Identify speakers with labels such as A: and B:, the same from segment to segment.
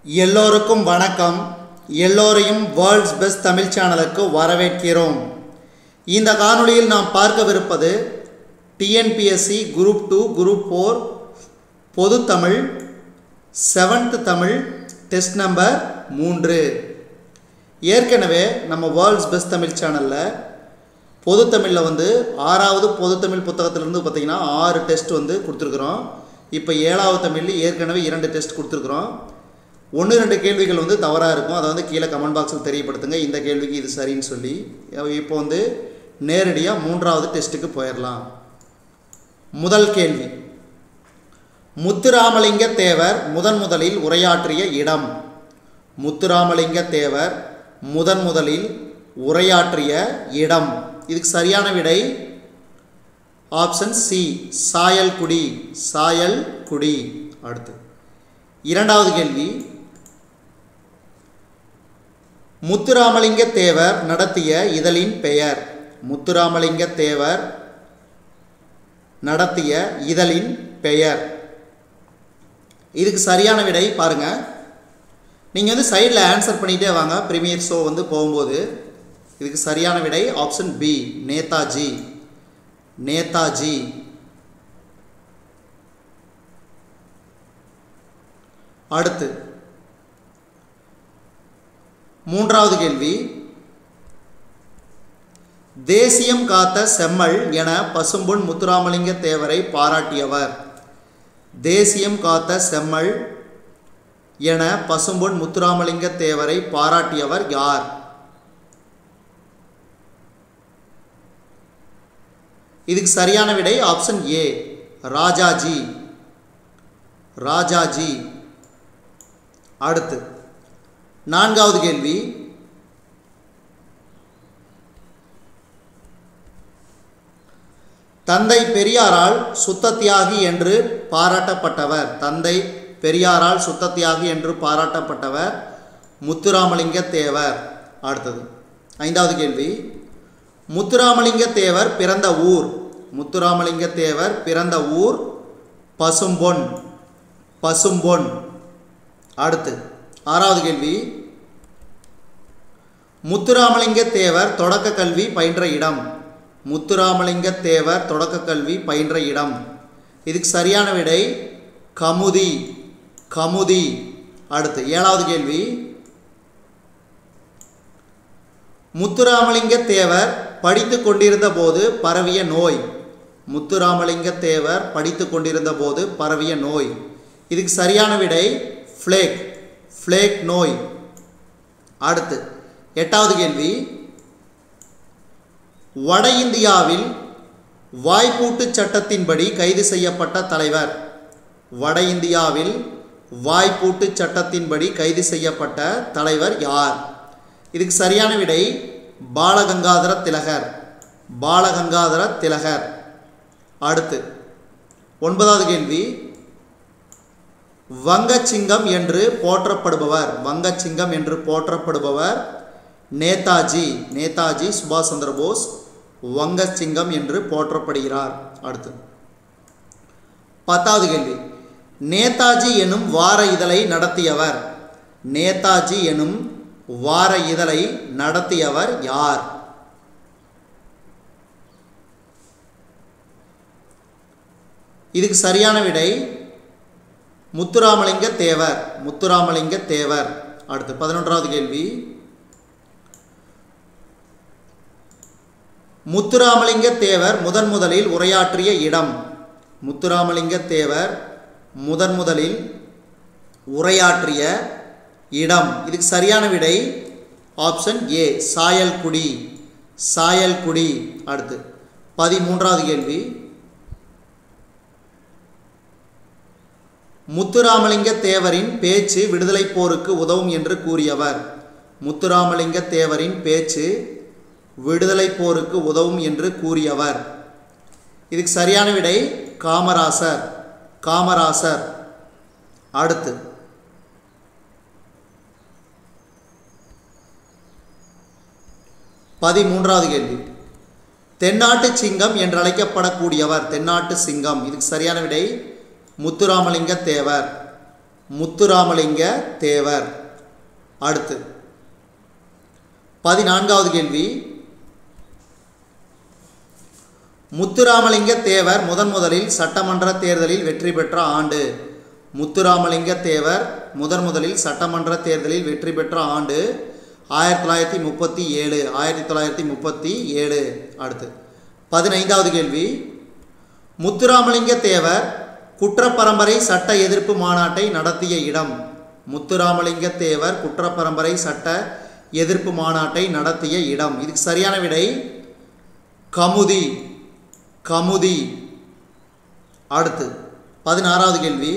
A: எல்லோருக்கும் வணக்கம் எல்லோரையும் வேர்ல்ட்ஸ் பெஸ்ட் தமிழ் சேனலுக்கு வரவேற்கிறோம் இந்த காணொளியில் நாம் பார்க்கவிருப்பது TNPSC group two group four பொது Tamil seventh Tamil test number மூன்று ஏற்கனவே நம்ம வேர்ல்ட்ஸ் பெஸ்ட் தமிழ் சேனலில் பொது தமிழில் வந்து ஆறாவது பொது தமிழ் புத்தகத்திலிருந்து பார்த்திங்கன்னா ஆறு டெஸ்ட் வந்து கொடுத்துருக்குறோம் இப்போ ஏழாவது தமிழில் ஏற்கனவே இரண்டு டெஸ்ட் கொடுத்துருக்குறோம் ஒன்று ரெண்டு கேள்விகள் வந்து தவறாக இருக்கும் அதை வந்து கீழே கமெண்ட் பாக்ஸில் தெரியப்படுத்துங்க இந்த கேள்விக்கு இது சரின்னு சொல்லி இப்போ வந்து நேரடியாக மூன்றாவது டெஸ்ட்டுக்கு போயிடலாம் முதல் கேள்வி முத்துராமலிங்க தேவர் முதன் முதலில் உரையாற்றிய இடம் முத்துராமலிங்க தேவர் முதன் முதலில் உரையாற்றிய இடம் இதுக்கு சரியான விடை ஆப்ஷன் சி சாயல்குடி சாயல்குடி அடுத்து இரண்டாவது கேள்வி முத்துராமலிங்க தேவர் நடத்திய இதழின் பெயர் முத்துராமலிங்க தேவர் நடத்திய இதழின் பெயர் இதுக்கு சரியான விடை பாருங்க நீங்கள் வந்து சைடில் ஆன்சர் பண்ணிகிட்டே வாங்க ப்ரீமியர் ஷோ வந்து போகும்போது இதுக்கு சரியான விடை ஆப்ஷன் பி நேதாஜி நேதாஜி அடுத்து மூன்றாவது கேள்வி தேசியம் காத்த செம்மல் என பசும்பொன் முத்துராமலிங்க தேவரை பாராட்டியவர் தேசியம் காத்த செம்மல் என பசும்பொன் முத்துராமலிங்க தேவரை பாராட்டியவர் யார் இதுக்கு சரியான விடை ஆப்ஷன் ஏ ராஜாஜி ராஜாஜி அடுத்து நான்காவது கேள்வி தந்தை பெரியாரால் சுத்த தியாகி என்று பாராட்டப்பட்டவர் தந்தை பெரியாரால் சுத்த தியாகி என்று பாராட்டப்பட்டவர் முத்துராமலிங்க தேவர் அடுத்தது ஐந்தாவது கேள்வி முத்துராமலிங்க தேவர் பிறந்த ஊர் முத்துராமலிங்க தேவர் பிறந்த ஊர் பசும்பொன் பசும்பொன் அடுத்து ஆறாவது கேள்வி முத்துராமலிங்க தேவர் தொடக்க கல்வி பயின்ற இடம் முத்துராமலிங்க தேவர் தொடக்க கல்வி பயின்ற இடம் இதுக்கு சரியான விடை கமுதி கமுதி அடுத்து ஏழாவது கேள்வி முத்துராமலிங்க தேவர் படித்து கொண்டிருந்த போது பரவிய நோய் முத்துராமலிங்க தேவர் படித்து கொண்டிருந்த போது பரவிய நோய் இதுக்கு சரியான விடை ஃப்ளேக் ஃப்ளேக் நோய் அடுத்து எட்டாவது கேள்வி வட இந்தியாவில் வாய்ப்பூட்டு சட்டத்தின்படி கைது செய்யப்பட்ட தலைவர் வட இந்தியாவில் வாய்ப்பூட்டு சட்டத்தின்படி கைது செய்யப்பட்ட தலைவர் யார் இதுக்கு சரியான விடை பாலகங்காதர திலகர் பாலகங்காதர திலகர் அடுத்து ஒன்பதாவது கேள்வி வங்கச்சிங்கம் என்று போற்றப்படுபவர் வங்கச்சிங்கம் என்று போற்றப்படுபவர் நேதாஜி நேதாஜி சுபாஷ் சந்திர போஸ் வங்கச்சிங்கம் என்று போற்றப்படுகிறார் அடுத்து பத்தாவது கேள்வி நேதாஜி எனும் வார இதழை நடத்தியவர் நேதாஜி எனும் வார இதழை நடத்தியவர் யார் இதுக்கு சரியான விடை முத்துராமலிங்க தேவர் முத்துராமலிங்க தேவர் அடுத்து பதினொன்றாவது கேள்வி முத்துராமலிங்க தேவர் முதன் முதலில் உரையாற்றிய இடம் முத்துராமலிங்க தேவர் முதன் முதலில் உரையாற்றிய இடம் இதுக்கு சரியான விடை ஆப்ஷன் ஏ சாயல்குடி சாயல்குடி அடுத்து பதிமூன்றாவது கேள்வி முத்துராமலிங்க தேவரின் பேச்சு விடுதலை போருக்கு உதவும் என்று கூறியவர் முத்துராமலிங்க தேவரின் பேச்சு விடுதலை போருக்கு உதவும் என்று கூறியவர் இதுக்கு சரியான விடை காமராசர் காமராசர் அடுத்து பதிமூன்றாவது கேள்வி தென்னாட்டு சிங்கம் என்று அழைக்கப்படக்கூடியவர் தென்னாட்டு சிங்கம் இதுக்கு சரியான விடை முத்துராமலிங்க தேவர் முத்துராமலிங்க தேவர் அடுத்து பதினான்காவது கேள்வி முத்துராமலிங்க தேவர் முதன் முதலில் சட்டமன்ற தேர்தலில் வெற்றி பெற்ற ஆண்டு முத்துராமலிங்க தேவர் முதன் முதலில் சட்டமன்ற தேர்தலில் வெற்றி பெற்ற ஆண்டு ஆயிரத்தி தொள்ளாயிரத்தி முப்பத்தி ஏழு ஆயிரத்தி தொள்ளாயிரத்தி முப்பத்தி ஏழு அடுத்து பதினைந்தாவது கேள்வி முத்துராமலிங்க தேவர் குற்றப்பரம்பரை சட்ட எதிர்ப்பு மாநாட்டை நடத்திய இடம் முத்துராமலிங்க தேவர் குற்றப்பரம்பரை சட்ட எதிர்ப்பு மாநாட்டை நடத்திய இடம் இதுக்கு சரியான விடை கமுதி கமுதி அடுத்து பதினாறாவது கேள்வி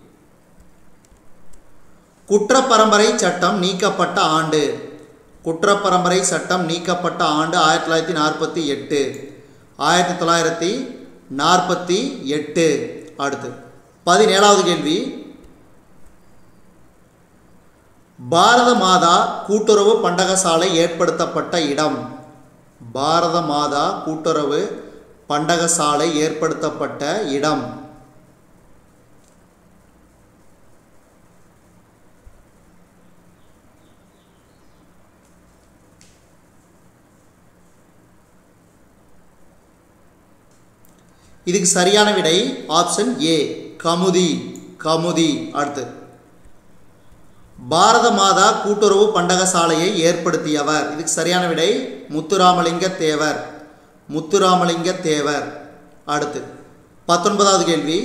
A: குற்றப்பரம்பரை சட்டம் நீக்கப்பட்ட ஆண்டு குற்றப்பரம்பரை சட்டம் நீக்கப்பட்ட ஆண்டு ஆயிரத்தி தொள்ளாயிரத்தி நாற்பத்தி எட்டு ஆயிரத்தி தொள்ளாயிரத்தி நாற்பத்தி எட்டு அடுத்து பதினேழாவது கேள்வி பாரத மாதா கூட்டுறவு பண்டகசாலை ஏற்படுத்தப்பட்ட இடம் பாரத மாதா கூட்டுறவு பண்டகசாலை ஏற்படுத்தப்பட்ட இடம் இதுக்கு சரியான விடை ஆப்ஷன் ஏ கமுதி கமுதி அடுத்து பாரத மாதா கூட்டுறவு பண்டகசாலையை ஏற்படுத்தியவர் இதுக்கு சரியான விடை முத்துராமலிங்க தேவர் முத்துராமலிங்க தேவர் அடுத்து பத்தொன்பதாவது கேள்வி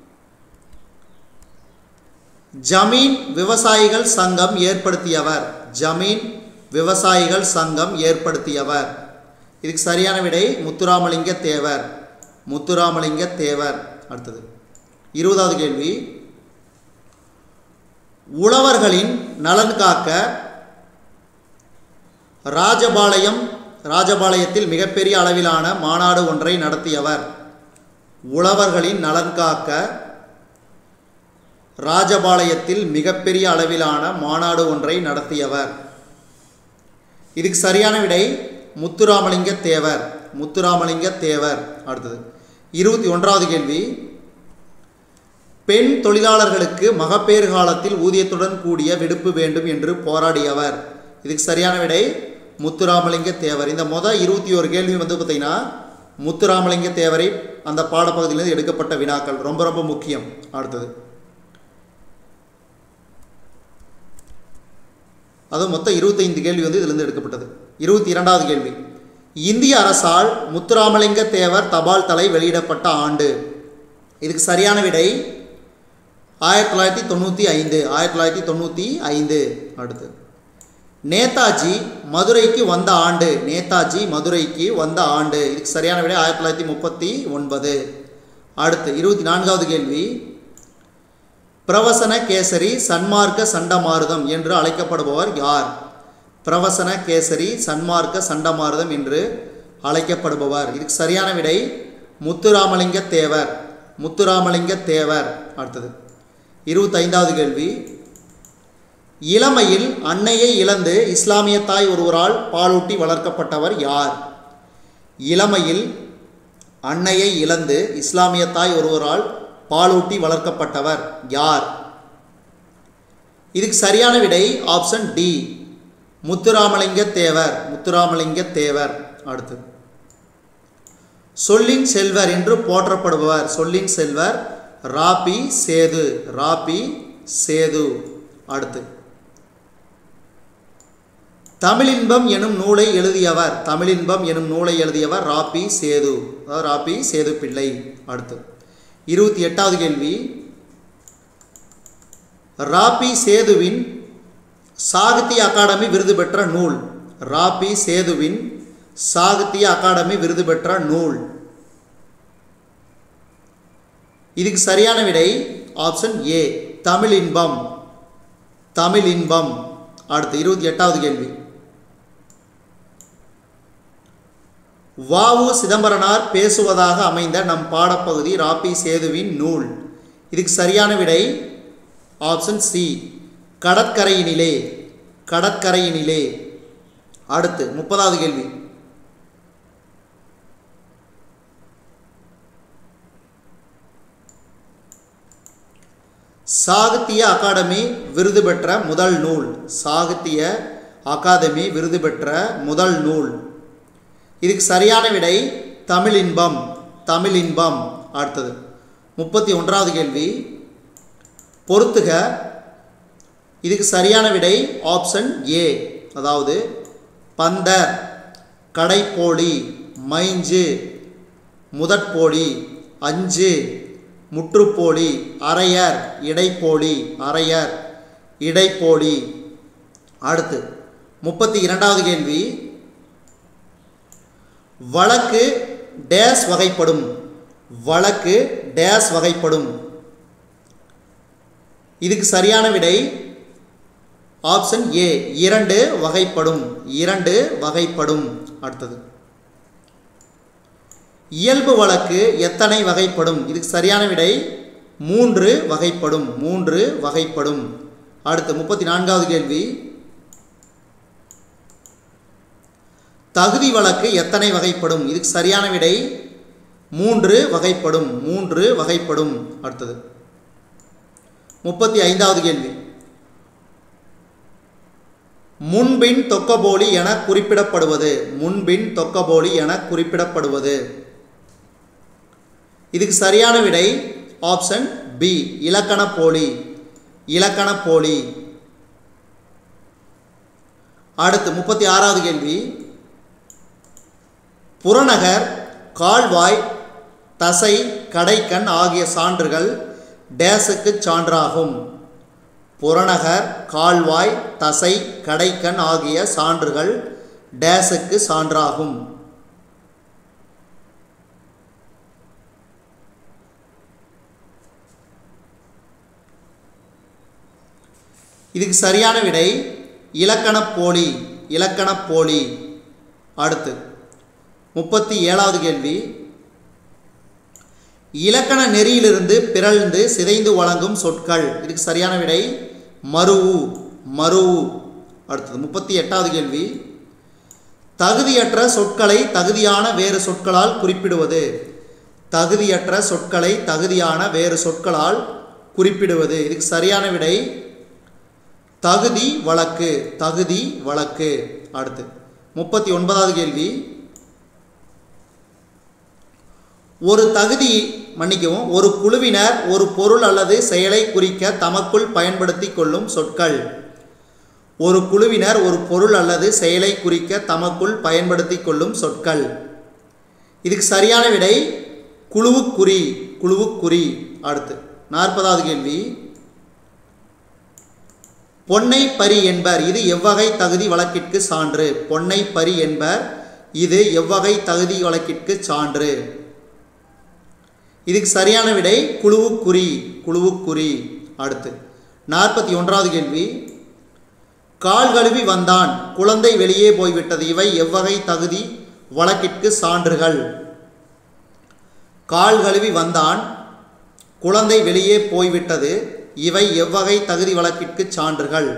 A: ஜமீன் விவசாயிகள் சங்கம் ஏற்படுத்தியவர் ஜமீன் விவசாயிகள் சங்கம் ஏற்படுத்தியவர் இதுக்கு சரியான விடை முத்துராமலிங்க தேவர் முத்துராமலிங்க தேவர் அடுத்தது இருபதாவது கேள்வி உழவர்களின் நலன் காக்க ராஜபாளையம் ராஜபாளையத்தில் மிகப்பெரிய அளவிலான மாநாடு ஒன்றை நடத்தியவர் உழவர்களின் நலன் காக்க ராஜபாளையத்தில் மிகப்பெரிய அளவிலான மாநாடு ஒன்றை நடத்தியவர் இதுக்கு சரியான விடை முத்துராமலிங்க தேவர் முத்துராமலிங்க தேவர் அடுத்தது இருபத்தி ஒன்றாவது கேள்வி பெண் தொழிலாளர்களுக்கு மகப்பேறு காலத்தில் ஊதியத்துடன் கூடிய விடுப்பு வேண்டும் என்று போராடியவர் இதுக்கு சரியான விடை முத்துராமலிங்க தேவர் இந்த மொதல் இருபத்தி ஒரு கேள்வி வந்து பார்த்தீங்கன்னா முத்துராமலிங்க தேவரை அந்த பாடப்பகுதியிலிருந்து எடுக்கப்பட்ட வினாக்கள் ரொம்ப ரொம்ப முக்கியம் அடுத்தது அது மொத்தம் இருபத்தைந்து கேள்வி வந்து இதிலிருந்து எடுக்கப்பட்டது இருபத்தி இரண்டாவது கேள்வி இந்திய அரசால் முத்துராமலிங்க தேவர் தபால் தலை வெளியிடப்பட்ட ஆண்டு இதுக்கு சரியான விடை ஆயிரத்தி தொள்ளாயிரத்தி தொண்ணூற்றி ஐந்து ஆயிரத்தி தொள்ளாயிரத்தி தொண்ணூற்றி ஐந்து அடுத்து நேதாஜி மதுரைக்கு வந்த ஆண்டு நேதாஜி மதுரைக்கு வந்த ஆண்டு இதுக்கு சரியான விடை ஆயிரத்தி தொள்ளாயிரத்தி முப்பத்தி ஒன்பது அடுத்து இருபத்தி நான்காவது கேள்வி பிரவசன கேசரி சன்மார்க்க சண்டமாருதம் என்று அழைக்கப்படுபவர் யார் பிரவசன கேசரி சன்மார்க்க சண்டமாருதம் என்று அழைக்கப்படுபவர் இதுக்கு சரியான விடை முத்துராமலிங்க தேவர் முத்துராமலிங்க தேவர் அடுத்தது இருபத்தைந்தாவது கேள்வி இளமையில் அன்னையை இழந்து இஸ்லாமிய தாய் ஒருவரால் பாலூட்டி வளர்க்கப்பட்டவர் யார் இளமையில் அன்னையை இழந்து இஸ்லாமிய தாய் ஒருவரால் பாலூட்டி வளர்க்கப்பட்டவர் யார் இதுக்கு சரியான விடை ஆப்ஷன் டி முத்துராமலிங்க தேவர் முத்துராமலிங்க தேவர் அடுத்து சொல்லின் செல்வர் என்று போற்றப்படுபவர் சொல்லின் செல்வர் ராபி சேது ராபி சேது அடுத்து தமிழின்பம் எனும் நூலை எழுதியவர் தமிழின்பம் எனும் நூலை எழுதியவர் ராபி சேது அதாவது ராபி சேது பிள்ளை அடுத்து இருபத்தி எட்டாவது கேள்வி ராபி சேதுவின் சாகித்ய அகாடமி விருது பெற்ற நூல் ராபி சேதுவின் சாகித்ய அகாடமி விருது பெற்ற நூல் இதுக்கு சரியான விடை ஆப்ஷன் ஏ தமிழ் இன்பம் தமிழ் இன்பம் அடுத்து இருபத்தி எட்டாவது கேள்வி வாவு சிதம்பரனார் பேசுவதாக அமைந்த நம் பாடப்பகுதி ராபி சேதுவின் நூல் இதுக்கு சரியான விடை ஆப்ஷன் சி கடற்கரையினிலே கடற்கரையினிலே அடுத்து முப்பதாவது கேள்வி சாகித்ய அகாடமி விருது பெற்ற முதல் நூல் சாகித்ய அகாதமி விருது பெற்ற முதல் நூல் இதுக்கு சரியான விடை தமிழ் இன்பம் தமிழ் இன்பம் அடுத்தது முப்பத்தி ஒன்றாவது கேள்வி பொறுத்துக இதுக்கு சரியான விடை ஆப்ஷன் ஏ அதாவது பந்தர் கடைப்போழி மைஞ்சு முதற்போழி அஞ்சு முற்றுப்போழி அரையர் இடைப்போழி அரையர் இடைப்போழி அடுத்து முப்பத்தி இரண்டாவது கேள்வி வழக்கு டேஸ் வகைப்படும் வழக்கு டேஸ் வகைப்படும் இதுக்கு சரியான விடை ஆப்ஷன் ஏ இரண்டு வகைப்படும் இரண்டு வகைப்படும் அடுத்தது இயல்பு வழக்கு எத்தனை வகைப்படும் இதுக்கு சரியான விடை மூன்று வகைப்படும் மூன்று வகைப்படும் அடுத்து முப்பத்தி நான்காவது கேள்வி தகுதி வழக்கு எத்தனை வகைப்படும் இதுக்கு சரியான விடை மூன்று வகைப்படும் மூன்று வகைப்படும் அடுத்தது முப்பத்தி ஐந்தாவது கேள்வி முன்பின் தொக்கபோலி என குறிப்பிடப்படுவது முன்பின் தொக்கபோலி என குறிப்பிடப்படுவது இதுக்கு சரியான விடை ஆப்ஷன் பி இலக்கண போலி இலக்கண போலி அடுத்து முப்பத்தி ஆறாவது கேள்வி புறநகர் கால்வாய் தசை கடைக்கண் ஆகிய சான்றுகள் டேஸுக்கு சான்றாகும் புறநகர் கால்வாய் தசை கடைக்கண் ஆகிய சான்றுகள் டேஸுக்கு சான்றாகும் இதுக்கு சரியான விடை இலக்கணப் போலி இலக்கணப் போலி அடுத்து முப்பத்தி ஏழாவது கேள்வி இலக்கண நெறியிலிருந்து பிறழ்ந்து சிதைந்து வழங்கும் சொற்கள் இதுக்கு சரியான விடை மருவு மருவு அடுத்தது முப்பத்தி எட்டாவது கேள்வி தகுதியற்ற சொற்களை தகுதியான வேறு சொற்களால் குறிப்பிடுவது தகுதியற்ற சொற்களை தகுதியான வேறு சொற்களால் குறிப்பிடுவது இதுக்கு சரியான விடை தகுதி வழக்கு தகுதி வழக்கு அடுத்து முப்பத்தி ஒன்பதாவது கேள்வி ஒரு தகுதி மன்னிக்கவும் ஒரு குழுவினர் ஒரு பொருள் அல்லது செயலை குறிக்க தமக்குள் பயன்படுத்தி கொள்ளும் சொற்கள் ஒரு குழுவினர் ஒரு பொருள் அல்லது செயலை குறிக்க தமக்குள் பயன்படுத்தி கொள்ளும் சொற்கள் இதுக்கு சரியான விடை குழுவுக்குறி குழுவுக்குறி அடுத்து நாற்பதாவது கேள்வி பொன்னை பரி என்பர் இது எவ்வகை தகுதி வழக்கிற்கு சான்று பொன்னை பரி என்பர் இது எவ்வகை தகுதி வழக்கிற்கு சான்று இதுக்கு சரியான விடை குழுவுக்குறி குழுவுக்குறி அடுத்து நாற்பத்தி ஒன்றாவது கேள்வி கால் கழுவி வந்தான் குழந்தை வெளியே போய்விட்டது இவை எவ்வகை தகுதி வழக்கிற்கு சான்றுகள் கால் கழுவி வந்தான் குழந்தை வெளியே போய்விட்டது இவை எவ்வகை தகுதி வழக்கிற்கு சான்றுகள்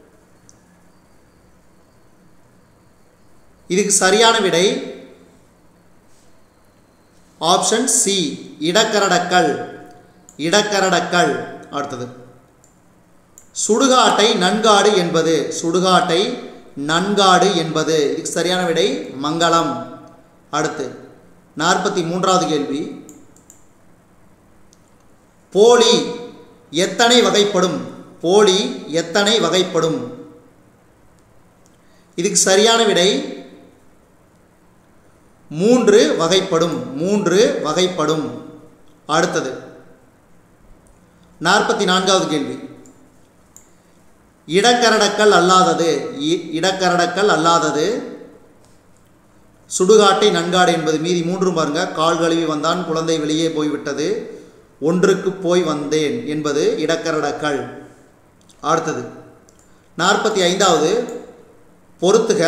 A: இதுக்கு சரியான விடை ஆப்ஷன் சி இடக்கரடக்கல் இடக்கரடக்கல் அடுத்தது சுடுகாட்டை நன்காடு என்பது சுடுகாட்டை நன்காடு என்பது இதுக்கு சரியான விடை மங்களம் அடுத்து நாற்பத்தி மூன்றாவது கேள்வி போலி எத்தனை வகைப்படும் போலி எத்தனை வகைப்படும் இதுக்கு சரியான விடை மூன்று வகைப்படும் மூன்று வகைப்படும் அடுத்தது நாற்பத்தி நான்காவது கேள்வி இடக்கரடக்கல் அல்லாதது இ- இடக்கரடக்கல் அல்லாதது சுடுகாட்டை நன்காடு என்பது மீதி மூன்றும் பாருங்க கால் கழுவி வந்தான் குழந்தை வெளியே போய்விட்டது ஒன்றுக்கு போய் வந்தேன் என்பது இடக்கரடக்கல் அடுத்தது நாற்பத்தி ஐந்தாவது பொறுத்துக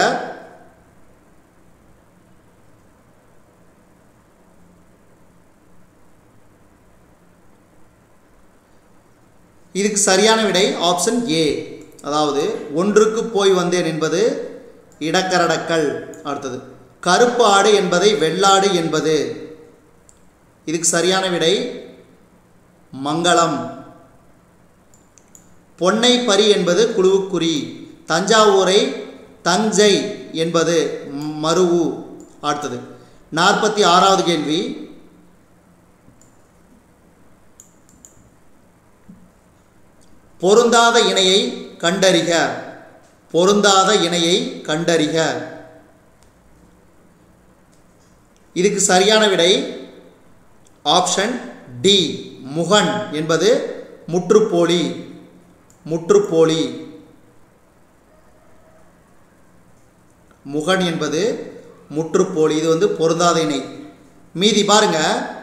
A: இதுக்கு சரியான விடை ஆப்ஷன் ஏ அதாவது ஒன்றுக்கு போய் வந்தேன் என்பது இடக்கரடக்கல் அடுத்தது கருப்பு ஆடு என்பதை வெள்ளாடு என்பது இதுக்கு சரியான விடை மங்களம் பொன்னை பரி என்பது குழுவுக்குறி தஞ்சாவூரை தஞ்சை என்பது மருவு அடுத்தது நாற்பத்தி ஆறாவது கேள்வி பொருந்தாத இணையை கண்டறிக பொருந்தாத இணையை கண்டறிக இதுக்கு சரியான விடை ஆப்ஷன் டி முகன் என்பது முற்றுப்போலி முற்றுப்போலி முகன் என்பது முற்றுப்போலி இது வந்து பொருந்தாத இணை மீதி பாருங்க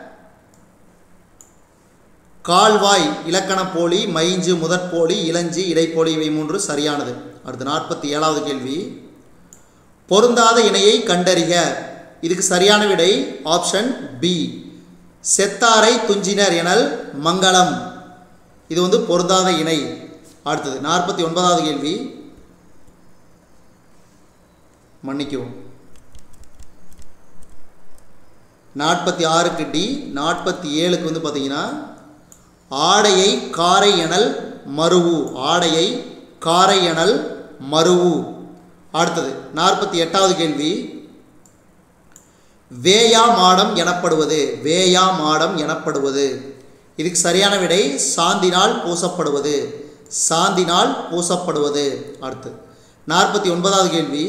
A: கால்வாய் இலக்கண போலி மைஞ்சு முதற்போலி இளஞ்சி இடைப்போலி இவை மூன்று சரியானது அடுத்து நாற்பத்தி ஏழாவது கேள்வி பொருந்தாத இணையை கண்டறிக இதுக்கு சரியான விடை ஆப்ஷன் பி செத்தாரை துஞ்சினர் எனல் மங்களம் இது வந்து பொருந்தாத இணை அடுத்தது நாற்பத்தி ஒன்பதாவது கேள்வி மன்னிக்கவும் நாற்பத்தி ஆறுக்கு டி நாற்பத்தி ஏழுக்கு வந்து பார்த்தீங்கன்னா ஆடையை காரை எனல் மருவு ஆடையை காரை எனல் மருவு அடுத்தது நாற்பத்தி எட்டாவது கேள்வி வேயா மாடம் எனப்படுவது வேயா மாடம் எனப்படுவது இதுக்கு சரியான விடை சாந்தினால் பூசப்படுவது சாந்தினால் பூசப்படுவது அடுத்து நாற்பத்தி ஒன்பதாவது கேள்வி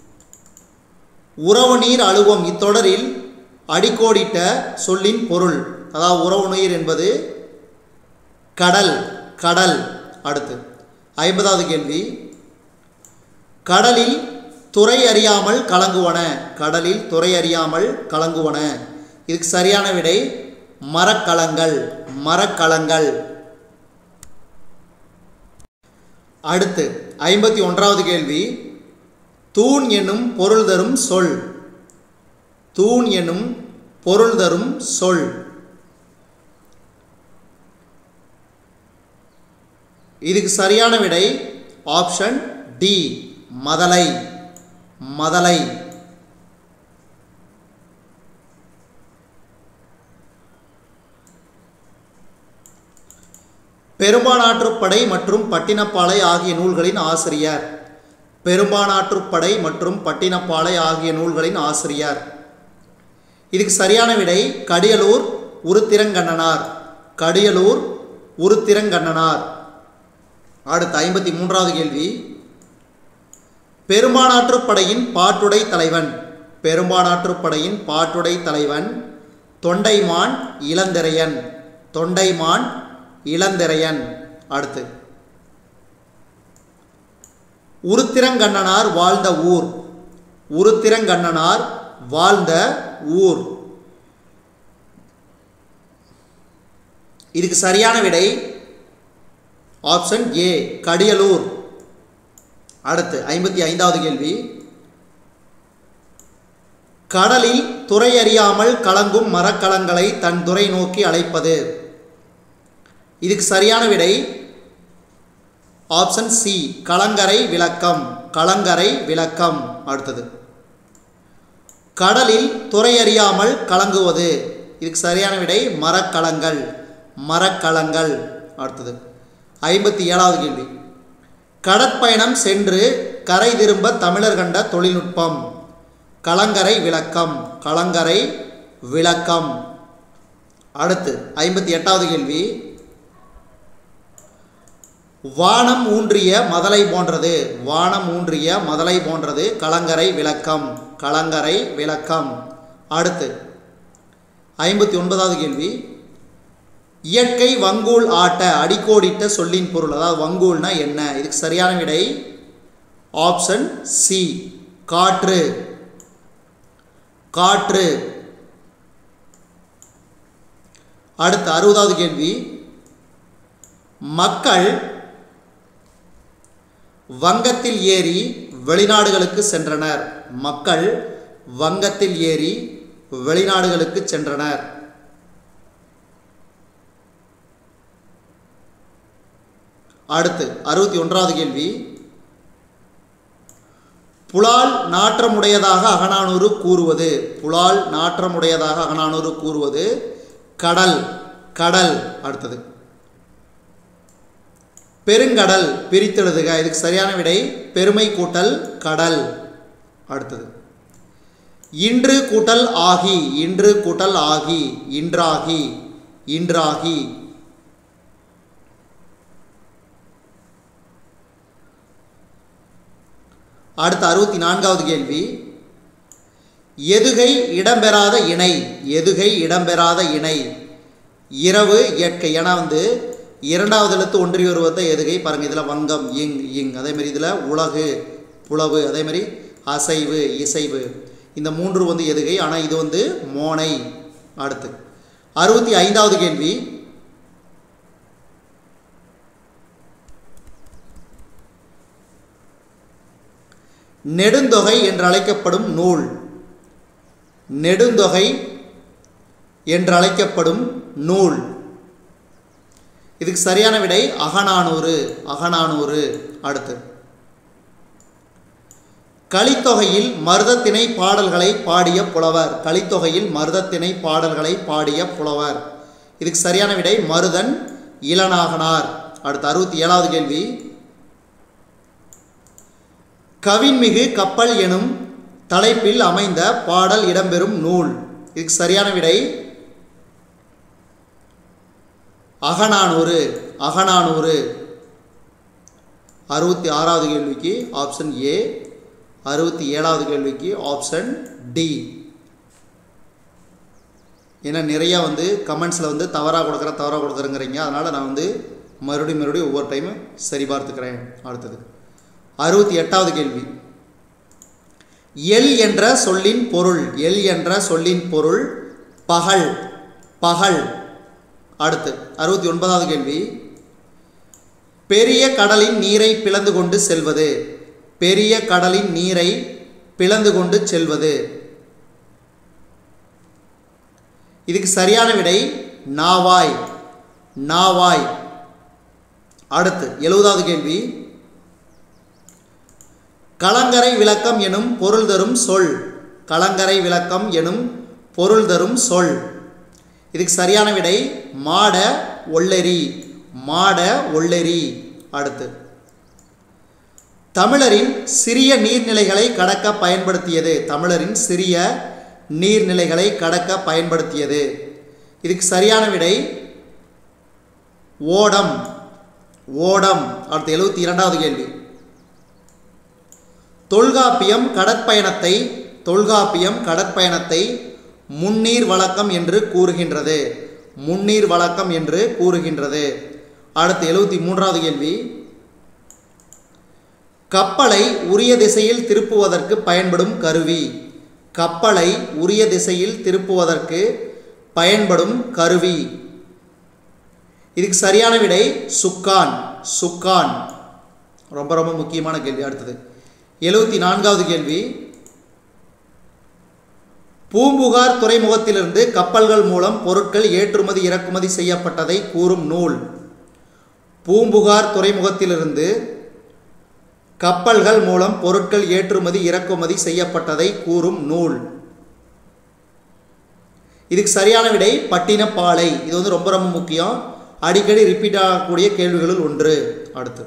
A: உறவு நீர் அழுவம் இத்தொடரில் அடிக்கோடிட்ட சொல்லின் பொருள் அதாவது உறவு நீர் என்பது கடல் கடல் அடுத்து ஐம்பதாவது கேள்வி கடலில் துறை அறியாமல் கலங்குவன கடலில் துறை அறியாமல் கலங்குவன இதுக்கு சரியான விடை மரக்கலங்கள் மரக்கலங்கள் அடுத்து ஐம்பத்தி ஒன்றாவது கேள்வி தூண் என்னும் பொருள் தரும் சொல் தூண் என்னும் பொருள் தரும் சொல் இதுக்கு சரியான விடை ஆப்ஷன் டி மதலை மதலை பெரும்பானாற்றுப்படை மற்றும் பட்டினப்பாலை ஆகிய நூல்களின் ஆசிரியர் பெரும்பானாற்றுப்படை மற்றும் பட்டினப்பாலை ஆகிய நூல்களின் ஆசிரியர் இதுக்கு சரியான விடை கடியலூர் உருத்திரங்கண்ணனார் கடியலூர் உருத்திரங்கண்ணனார் அடுத்து ஐம்பத்தி மூன்றாவது கேள்வி பெரும்பானாற்றுப்படையின் பாட்டுடை தலைவன் பெரும்பானாற்றுப்படையின் பாட்டுடை தலைவன் தொண்டைமான் இளந்திரையன் தொண்டைமான் இளந்திரையன் அடுத்து உருத்திரங்கண்ணனார் வாழ்ந்த ஊர் உருத்திரங்கண்ணனார் வாழ்ந்த ஊர் இதுக்கு சரியான விடை ஆப்ஷன் ஏ கடியலூர் அடுத்து ஐம்பத்தி ஐந்தாவது கேள்வி கடலில் துறை அறியாமல் கலங்கும் மரக்கலங்களை தன் துறை நோக்கி அழைப்பது இதுக்கு சரியான விடை ஆப்ஷன் சி கலங்கரை விளக்கம் கலங்கரை விளக்கம் அடுத்தது கடலில் துறை அறியாமல் கலங்குவது இதுக்கு சரியான விடை மரக்கலங்கள் மரக்கலங்கள் அடுத்தது ஐம்பத்தி ஏழாவது கேள்வி கடற்பயணம் சென்று கரை திரும்ப தமிழர் கண்ட தொழில்நுட்பம் கலங்கரை விளக்கம் கலங்கரை விளக்கம் அடுத்து ஐம்பத்தி எட்டாவது கேள்வி வானம் ஊன்றிய மதலை போன்றது வானம் ஊன்றிய மதலை போன்றது கலங்கரை விளக்கம் கலங்கரை விளக்கம் அடுத்து ஐம்பத்தி ஒன்பதாவது கேள்வி இயற்கை வங்கூல் ஆட்ட அடிக்கோடிட்ட சொல்லின் பொருள் அதாவது வங்கூல்னா என்ன இதுக்கு சரியான விடை ஆப்ஷன் சி காற்று காற்று அடுத்து அறுபதாவது கேள்வி மக்கள் வங்கத்தில் ஏறி வெளிநாடுகளுக்கு சென்றனர் மக்கள் வங்கத்தில் ஏறி வெளிநாடுகளுக்கு சென்றனர் அடுத்து அறுபத்தி ஒன்றாவது கேள்வி புலால் நாற்றமுடையதாக அகநானூறு கூறுவது புலால் நாற்றமுடையதாக அகநானூறு கூறுவது கடல் கடல் அடுத்தது பெருங்கடல் பிரித்தெழுதுக இதுக்கு சரியான விடை பெருமை கூட்டல் கடல் அடுத்தது இன்று கூட்டல் ஆகி இன்று கூட்டல் ஆகி இன்றாகி இன்றாகி அடுத்த அறுபத்தி நான்காவது கேள்வி எதுகை இடம்பெறாத இணை எதுகை இடம்பெறாத இணை இரவு இயற்கை ஏன்னா வந்து இரண்டாவது எழுத்து ஒன்றி வருவதை எதுகை பாருங்கள் இதில் வங்கம் இங் இங் அதேமாதிரி இதில் உலகு புலவு அதேமாதிரி அசைவு இசைவு இந்த மூன்று வந்து எதுகை ஆனால் இது வந்து மோனை அடுத்து அறுபத்தி ஐந்தாவது கேள்வி நெடுந்தொகை என்று அழைக்கப்படும் நூல் நெடுந்தொகை என்று அழைக்கப்படும் நூல் இதுக்கு சரியான விடை அகநானூறு அகநானூறு அடுத்து கலித்தொகையில் மருதத்திணை பாடல்களை பாடிய புலவர் கலித்தொகையில் மருதத்திணை பாடல்களை பாடிய புலவர் இதுக்கு சரியான விடை மருதன் இளநாகனார் அடுத்து அறுபத்தி ஏழாவது கேள்வி கவின்மிகு கப்பல் எனும் தலைப்பில் அமைந்த பாடல் இடம்பெறும் நூல் இதுக்கு சரியான விடை அகநானூறு அகநானூறு அறுபத்தி ஆறாவது கேள்விக்கு ஆப்ஷன் ஏ அறுபத்தி ஏழாவது கேள்விக்கு ஆப்ஷன் டி ஏன்னா நிறையா வந்து கமெண்ட்ஸில் வந்து தவறாக கொடுக்குற தவறாக கொடுக்குறேங்கிறீங்க அதனால் நான் வந்து மறுபடியும் மறுபடியும் ஒவ்வொரு டைமும் சரி பார்த்துக்கிறேன் அடுத்தது அறுபத்தி எட்டாவது கேள்வி எல் என்ற சொல்லின் பொருள் எல் என்ற சொல்லின் பொருள் பகல் பகல் அடுத்து அறுபத்தி ஒன்பதாவது கேள்வி பெரிய கடலின் நீரை பிளந்து கொண்டு செல்வது பெரிய கடலின் நீரை பிளந்து கொண்டு செல்வது இதுக்கு சரியான விடை நாவாய் நாவாய் அடுத்து எழுபதாவது கேள்வி கலங்கரை விளக்கம் எனும் பொருள் தரும் சொல் கலங்கரை விளக்கம் எனும் பொருள் தரும் சொல் இதுக்கு சரியான விடை மாட ஒள்ளெரி மாட ஒள்ளெரி அடுத்து தமிழரின் சிறிய நீர்நிலைகளை கடக்க பயன்படுத்தியது தமிழரின் சிறிய நீர்நிலைகளை கடக்க பயன்படுத்தியது இதுக்கு சரியான விடை ஓடம் ஓடம் அடுத்து எழுபத்தி இரண்டாவது கேள்வி தொல்காப்பியம் கடற்பயணத்தை தொல்காப்பியம் கடற்பயணத்தை முன்னீர் வழக்கம் என்று கூறுகின்றது முன்னீர் வழக்கம் என்று கூறுகின்றது அடுத்து எழுபத்தி மூன்றாவது கேள்வி கப்பலை உரிய திசையில் திருப்புவதற்கு பயன்படும் கருவி கப்பலை உரிய திசையில் திருப்புவதற்கு பயன்படும் கருவி இதுக்கு சரியான விடை சுக்கான் சுக்கான் ரொம்ப ரொம்ப முக்கியமான கேள்வி அடுத்தது எழுபத்தி நான்காவது கேள்வி பூம்புகார் துறைமுகத்திலிருந்து கப்பல்கள் மூலம் பொருட்கள் ஏற்றுமதி இறக்குமதி செய்யப்பட்டதை கூறும் நூல் பூம்புகார் துறைமுகத்திலிருந்து கப்பல்கள் மூலம் பொருட்கள் ஏற்றுமதி இறக்குமதி செய்யப்பட்டதை கூறும் நூல் இதுக்கு சரியான விடை பட்டினப்பாலை இது வந்து ரொம்ப ரொம்ப முக்கியம் அடிக்கடி ரிப்பீட் ஆகக்கூடிய கேள்விகளில் ஒன்று அடுத்து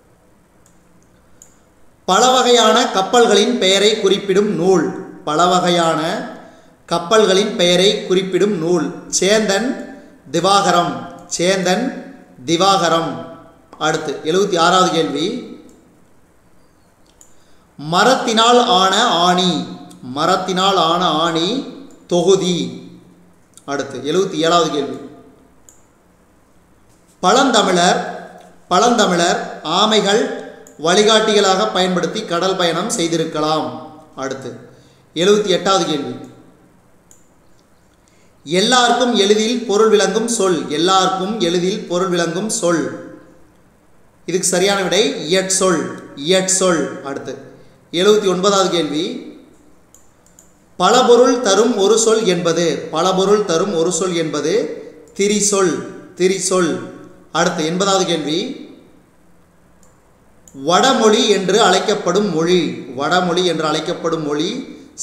A: பல வகையான கப்பல்களின் பெயரை குறிப்பிடும் நூல் பல வகையான கப்பல்களின் பெயரை குறிப்பிடும் நூல் சேந்தன் திவாகரம் சேந்தன் திவாகரம் அடுத்து எழுபத்தி ஆறாவது கேள்வி மரத்தினால் ஆன ஆணி மரத்தினால் ஆன ஆணி தொகுதி அடுத்து எழுபத்தி ஏழாவது கேள்வி பழந்தமிழர் பழந்தமிழர் ஆமைகள் வழிகாட்டிகளாக பயன்படுத்தி கடல் பயணம் செய்திருக்கலாம் அடுத்து எழுபத்தி எட்டாவது கேள்வி எல்லாருக்கும் எளிதில் பொருள் விளங்கும் சொல் எல்லாருக்கும் எளிதில் பொருள் விளங்கும் சொல் இதுக்கு சரியான விடை இயற் சொல் இயற் சொல் அடுத்து எழுபத்தி ஒன்பதாவது கேள்வி பலபொருள் தரும் ஒரு சொல் என்பது பலபொருள் தரும் ஒரு சொல் என்பது திரிசொல் திரிசொல் அடுத்து எண்பதாவது கேள்வி வடமொழி என்று அழைக்கப்படும் மொழி வடமொழி என்று அழைக்கப்படும் மொழி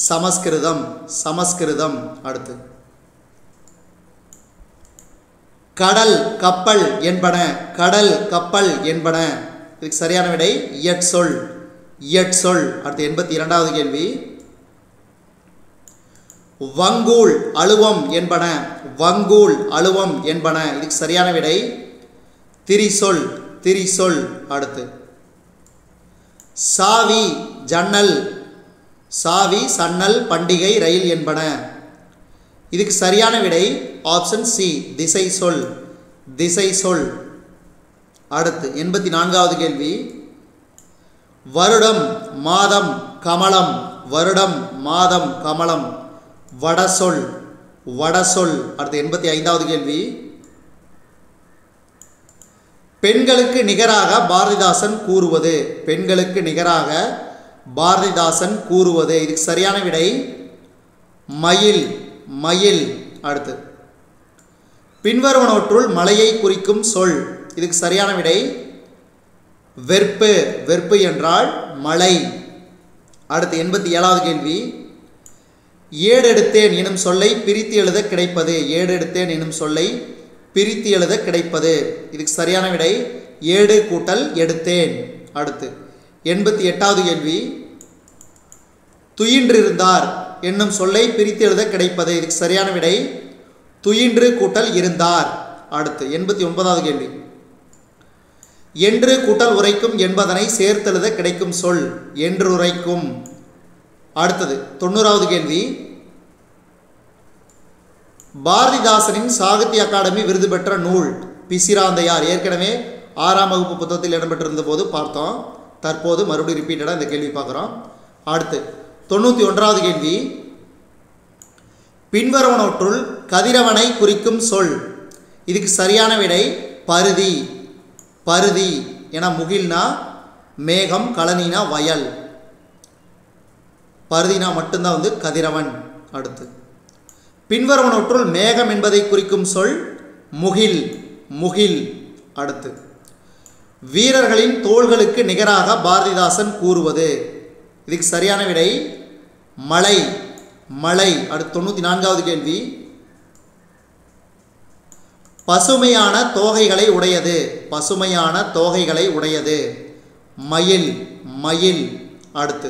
A: சமஸ்கிருதம் சமஸ்கிருதம் அடுத்து கடல் கப்பல் என்பன கடல் கப்பல் என்பன இதுக்கு சரியான விடை இயற் சொல் இயற் சொல் அடுத்து எண்பத்தி இரண்டாவது கேள்வி வங்கூல் அழுவம் என்பன வங்கூல் அழுவம் என்பன இதுக்கு சரியான விடை திரிசொல் திரிசொல் அடுத்து சாவி ஜன்னல் சாவி சன்னல் பண்டிகை ரயில் என்பன இதுக்கு சரியான விடை ஆப்ஷன் சி திசை சொல் திசை சொல் அடுத்து எண்பத்தி நான்காவது கேள்வி வருடம் மாதம் கமலம் வருடம் மாதம் கமலம் வடசொல் வடசொல் அடுத்து எண்பத்தி ஐந்தாவது கேள்வி பெண்களுக்கு நிகராக பாரதிதாசன் கூறுவது பெண்களுக்கு நிகராக பாரதிதாசன் கூறுவது இதுக்கு சரியான விடை மயில் மயில் அடுத்து பின்வருவனவற்றுள் மலையை குறிக்கும் சொல் இதுக்கு சரியான விடை வெறுப்பு வெறுப்பு என்றால் மலை அடுத்து எண்பத்தி ஏழாவது கேள்வி ஏடெடுத்தேன் எனும் சொல்லை பிரித்து எழுத கிடைப்பது ஏடெடுத்தேன் எனும் சொல்லை பிரித்து எழுத கிடைப்பது இதுக்கு சரியான விடை ஏடு கூட்டல் எடுத்தேன் அடுத்து எண்பத்தி எட்டாவது கேள்வி துயின்றிருந்தார் என்னும் சொல்லை பிரித்து எழுத கிடைப்பது இதுக்கு சரியான விடை துயின்று கூட்டல் இருந்தார் அடுத்து எண்பத்தி ஒன்பதாவது கேள்வி என்று கூட்டல் உரைக்கும் என்பதனை சேர்த்தெழுத கிடைக்கும் சொல் என்று உரைக்கும் அடுத்தது தொண்ணூறாவது கேள்வி பாரதிதாசனின் சாகித்ய அகாடமி விருது பெற்ற நூல் பிசிராந்தையார் ஏற்கனவே ஆறாம் வகுப்பு புத்தகத்தில் இடம்பெற்றிருந்த போது பார்த்தோம் தற்போது மறுபடியும் ரிப்பீட்டடாக இந்த கேள்வி பார்க்குறோம் அடுத்து தொண்ணூற்றி ஒன்றாவது கேள்வி பின்வருவனவற்றுள் கதிரவனை குறிக்கும் சொல் இதுக்கு சரியான விடை பருதி பருதி என முகில்னா மேகம் கழனினா வயல் பருதினா மட்டும்தான் வந்து கதிரவன் அடுத்து பின்வருவனவற்றுள் மேகம் என்பதை குறிக்கும் சொல் முகில் முகில் அடுத்து வீரர்களின் தோள்களுக்கு நிகராக பாரதிதாசன் கூறுவது இதுக்கு சரியான விடை மலை மலை அடுத்து தொண்ணூற்றி நான்காவது கேள்வி பசுமையான தோகைகளை உடையது பசுமையான தோகைகளை உடையது மயில் மயில் அடுத்து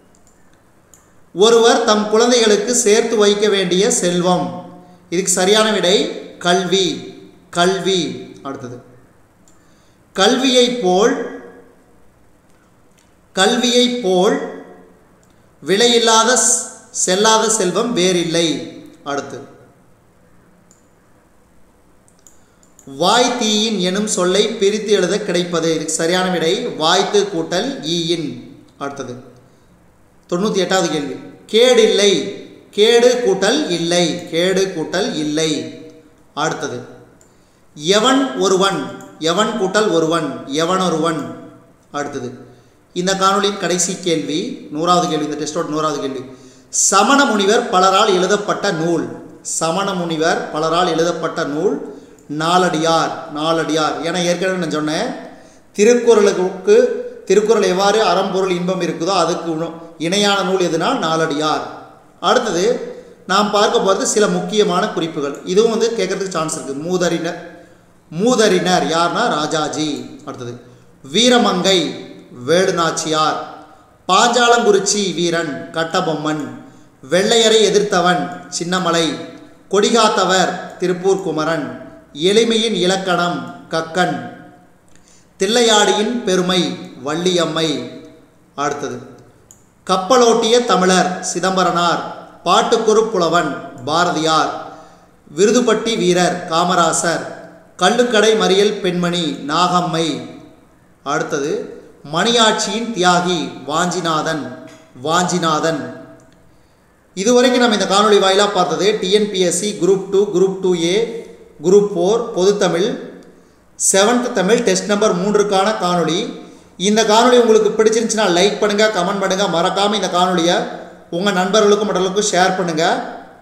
A: ஒருவர் தம் குழந்தைகளுக்கு சேர்த்து வைக்க வேண்டிய செல்வம் இதுக்கு சரியான விடை கல்வி கல்வி அடுத்தது கல்வியை போல் கல்வியை போல் விலையில்லாத ஸ்- செல்லாத செல்வம் வேறில்லை அடுத்து வாய்த்தீயின் எனும் சொல்லை பிரித்து எழுத கிடைப்பது இதுக்கு சரியான விடை வாய்த்து கூட்டல் ஈயின் அடுத்தது தொண்ணூற்றி எட்டாவது கேள்வி கேடில்லை கேடு கூட்டல் இல்லை கேடு கூட்டல் இல்லை அடுத்தது எவன் ஒருவன் எவன் கூட்டல் ஒருவன் எவன் ஒருவன் அடுத்தது இந்த காணொளியின் கடைசி கேள்வி நூறாவது கேள்வி இந்த டெஸ்டோட நூறாவது கேள்வி சமண முனிவர் பலரால் எழுதப்பட்ட நூல் சமண முனிவர் பலரால் எழுதப்பட்ட நூல் நாலடியார் நாலடியார் ஏன்னா ஏற்கனவே நான் சொன்னேன் திருக்குறளுக்கு திருக்குறள் எவ்வாறு அறம்பொருள் இன்பம் இருக்குதோ அதுக்கு உண- இணையான நூல் எதுனால் நாலடியார் அடுத்தது நாம் பார்க்க போகிறது சில முக்கியமான குறிப்புகள் இதுவும் வந்து கேட்கறதுக்கு சான்ஸ் இருக்குது மூதறிஞர் மூதறிஞர் யார்னா ராஜாஜி அடுத்தது வீரமங்கை வேடுநாச்சியார் பாஞ்சாலங்குறிச்சி வீரன் கட்டபொம்மன் வெள்ளையரை எதிர்த்தவன் சின்னமலை கொடிகாத்தவர் திருப்பூர் குமரன் எளிமையின் இலக்கணம் கக்கன் தில்லையாடியின் பெருமை வள்ளியம்மை அடுத்தது கப்பலோட்டிய தமிழர் சிதம்பரனார் பாட்டுக்குறு புலவன் பாரதியார் விருதுப்பட்டி வீரர் காமராசர் கள்ளுக்கடை மறியல் பெண்மணி நாகம்மை அடுத்தது மணியாட்சியின் தியாகி வாஞ்சிநாதன் வாஞ்சிநாதன் இதுவரைக்கும் நம்ம இந்த காணொளி வாயிலாக பார்த்தது TNPSC group two group two A group four பொதுத்தமிழ் செவன்த் தமிழ் டெஸ்ட் நம்பர் மூன்றுக்கான காணொளி இந்த காணொளி உங்களுக்கு பிடிச்சிருந்துச்சுன்னா லைக் பண்ணுங்கள் கமெண்ட் பண்ணுங்கள் மறக்காமல் இந்த காணொளியை உங்கள் நண்பர்களுக்கும் மற்றவர்களுக்கும் ஷேர் பண்ணுங்கள்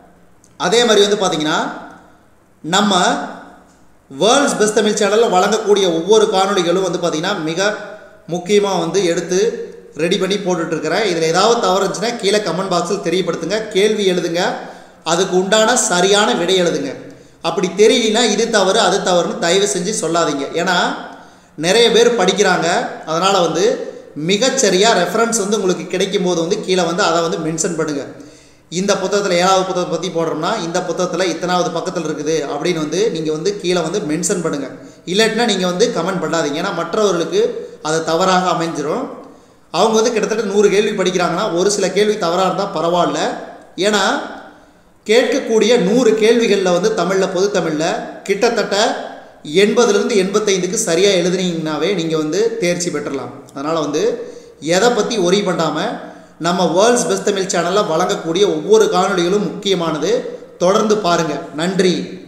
A: அதே மாதிரி வந்து பார்த்தீங்கன்னா நம்ம வேர்ல்ட்ஸ் பெஸ்ட் தமிழ் சேனலில் வழங்கக்கூடிய ஒவ்வொரு காணொளிகளும் வந்து பார்த்திங்கன்னா மிக முக்கியமாக வந்து எடுத்து ரெடி பண்ணி போட்டுட்ருக்கிறேன் இதில் ஏதாவது தவறு இருந்துச்சுன்னா கீழே கமெண்ட் பாக்ஸில் தெரியப்படுத்துங்க கேள்வி எழுதுங்க அதுக்கு உண்டான சரியான விடை எழுதுங்க அப்படி தெரியலனா இது தவறு அது தவறுன்னு தயவு செஞ்சு சொல்லாதீங்க ஏன்னா நிறைய பேர் படிக்கிறாங்க அதனால் வந்து மிகச்சரியாக ரெஃபரன்ஸ் வந்து உங்களுக்கு கிடைக்கும் போது வந்து கீழே வந்து அதை வந்து மென்ஷன் பண்ணுங்கள் இந்த புத்தகத்தில் ஏழாவது புத்தகத்தை பற்றி போடுறோம்னா இந்த புத்தகத்தில் இத்தனாவது பக்கத்தில் இருக்குது அப்படின்னு வந்து நீங்கள் வந்து கீழே வந்து மென்ஷன் பண்ணுங்கள் இல்லாட்டினா நீங்கள் வந்து கமெண்ட் பண்ணாதீங்க ஏன்னா மற்றவர்களுக்கு அது தவறாக அமைஞ்சிரும் அவங்க வந்து கிட்டத்தட்ட நூறு கேள்வி படிக்கிறாங்கன்னா ஒரு சில கேள்வி தவறாக இருந்தால் பரவாயில்ல ஏன்னா கேட்கக்கூடிய நூறு கேள்விகளில் வந்து தமிழில் பொது தமிழில் கிட்டத்தட்ட எண்பதுலேருந்து எண்பத்தைந்துக்கு சரியாக எழுதுனீங்கன்னாவே நீங்கள் வந்து தேர்ச்சி பெற்றலாம் அதனால் வந்து எதை பற்றி ஒரி பண்ணாமல் நம்ம வேர்ல்ட்ஸ் பெஸ்ட் தமிழ் சேனலில் வழங்கக்கூடிய ஒவ்வொரு காணொளிகளும் முக்கியமானது தொடர்ந்து பாருங்கள் நன்றி